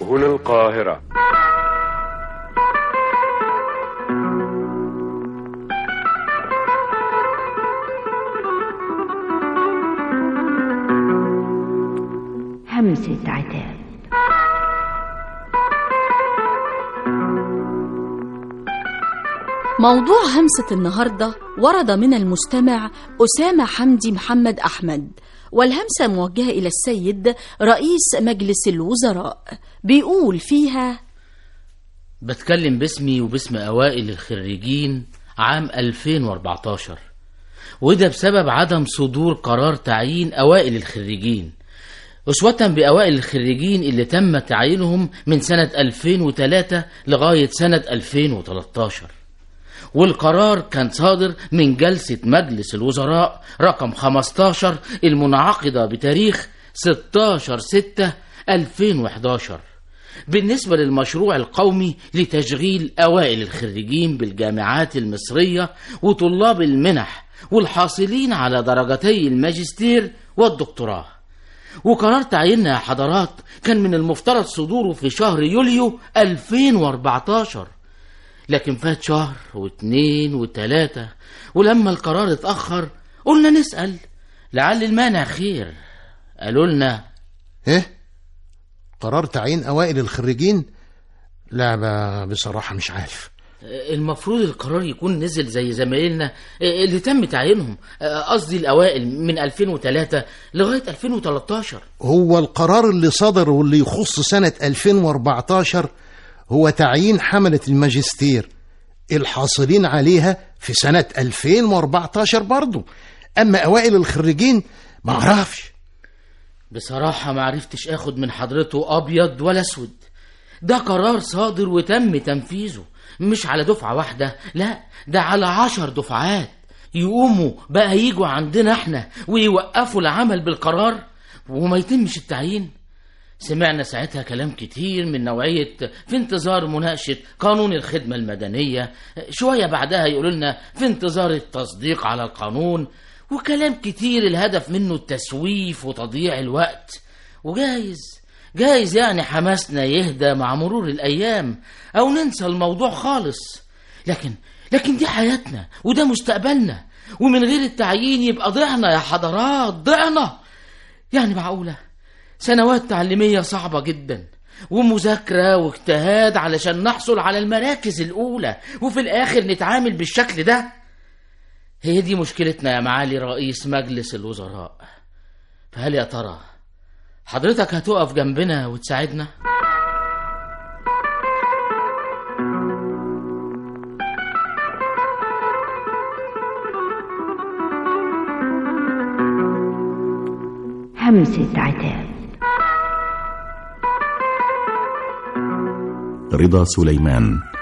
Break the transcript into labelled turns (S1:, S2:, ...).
S1: هنا القاهرة
S2: همسة عتاب
S3: موضوع همسة النهاردة ورد من المستمع أسامة حمدي محمد أحمد والهمسة موجهة إلى السيد رئيس مجلس الوزراء بيقول فيها
S4: بتكلم باسمي وباسم أوائل الخريجين عام 2014 وده بسبب عدم صدور قرار تعيين أوائل الخريجين أسوة بأوائل الخريجين اللي تم تعيينهم من سنة 2003 لغاية سنة 2013 والقرار كان صادر من جلسة مجلس الوزراء رقم 15 المنعقدة بتاريخ 16 6 2011 بالنسبة للمشروع القومي لتشغيل أوائل الخريجين بالجامعات المصرية وطلاب المنح والحاصلين على درجتي الماجستير والدكتوراه وقرار تعييننا يا حضرات كان من المفترض صدوره في شهر يوليو 2014 لكن فات شهر واتنين وتلاتة ولما القرار اتأخر قلنا نسأل لعل المانع خير قالوا لنا
S5: ايه قرار تعيين اوائل الخريجين لا ب- بصراحة مش عارف
S4: المفروض القرار يكون نزل زي زمايلنا اللي تم تعيينهم قصدي الأوائل من 2003 لغاية 2013
S5: هو القرار اللي صدر واللي يخص سنة 2014 هو تعيين حملة الماجستير الحاصلين عليها في سنة 2014 برضو أما أوائل الخريجين ما أعرفش
S4: بصراحة ما عرفتش اخد من حضرته ابيض ولا اسود ده قرار صادر وتم تنفيذه مش على دفعة واحدة لا ده على عشر دفعات يقوموا بقى يجوا عندنا احنا ويوقفوا العمل بالقرار وما يتمش التعيين سمعنا ساعتها كلام كتير من نوعية في انتظار مناقشة قانون الخدمة المدنية شوية بعدها يقولوا لنا في انتظار التصديق على القانون وكلام كتير الهدف منه التسويف وتضييع الوقت وجايز جايز يعني حماسنا يهدى مع مرور الأيام أو ننسى الموضوع خالص لكن لكن دي حياتنا وده مستقبلنا ومن غير التعيين يبقى ضعنا يا حضرات ضعنا يعني معقولة سنوات تعليمية صعبة جدا ومذاكرة واجتهاد علشان نحصل على المراكز الأولى وفي الآخر نتعامل بالشكل ده هي دي مشكلتنا يا معالي رئيس مجلس الوزراء فهل يا ترى حضرتك هتقف جنبنا وتساعدنا؟
S2: همسة عتاب
S6: رضا سليمان